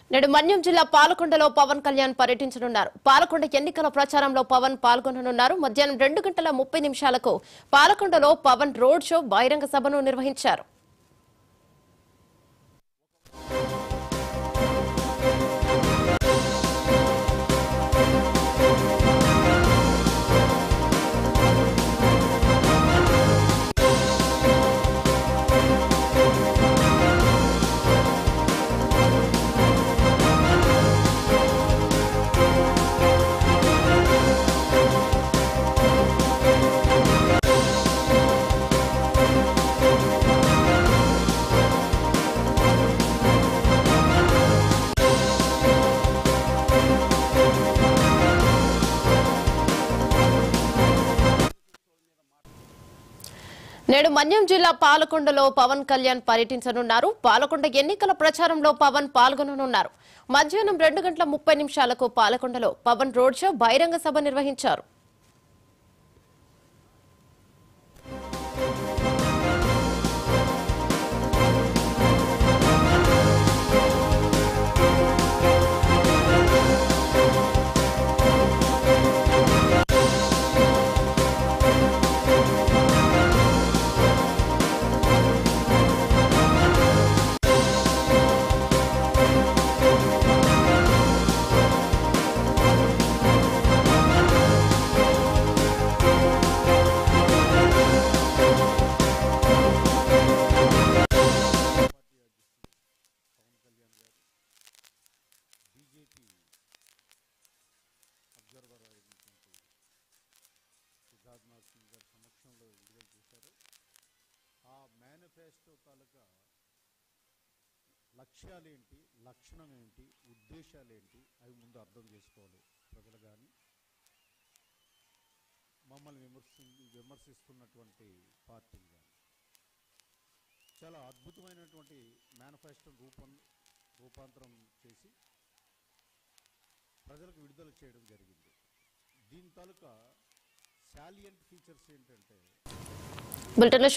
నేడు మన్యం జిల్లా పాలకొండలో పవన్ కళ్యాణ్ పర్యటించనున్నారు పాలకొండ ఎన్నికల ప్రచారంలో పవన్ పాల్గొననున్నారు మధ్యాహ్నం రెండు గంటల ముప్పై నిమిషాలకు పాలకొండలో పవన్ రోడ్ షో బహిరంగ సభను నిర్వహించారు నేడు మన్యం జిల్లా పాలకొండలో పవన్ కళ్యాణ్ పర్యటించనున్నారు పాలకొండ ఎన్నికల ప్రచారంలో పవన్ పాల్గొననున్నారు మధ్యాహ్నం రెండు గంటల ముప్పై నిమిషాలకు పాలకొండలో పవన్ రోడ్ షో బహిరంగ సభ నిర్వహించారు బీజేపీ అబ్జర్వర్ అయినటువంటి సిద్ధార్థనాథ్ సింగ్ గారి సమక్షంలో విడుదల చేశారు ఆ మేనిఫెస్టో తాలూకా లక్ష్యాలేంటి లక్షణం ఏంటి ఉద్దేశాలేంటి అవి ముందు అర్థం చేసుకోవాలి ప్రజలు కానీ మమ్మల్ని విమర్శి విమర్శిస్తున్నటువంటి పార్టీలు కానీ చాలా అద్భుతమైనటువంటి మేనిఫెస్టో రూపం రూపాంతరం చేసి ప్రజలకు విడుదల చేయడం జరిగింది దీని తాలూకా శాలియంట్ ఫీచర్స్ ఏంటంటే బులెటిన్లో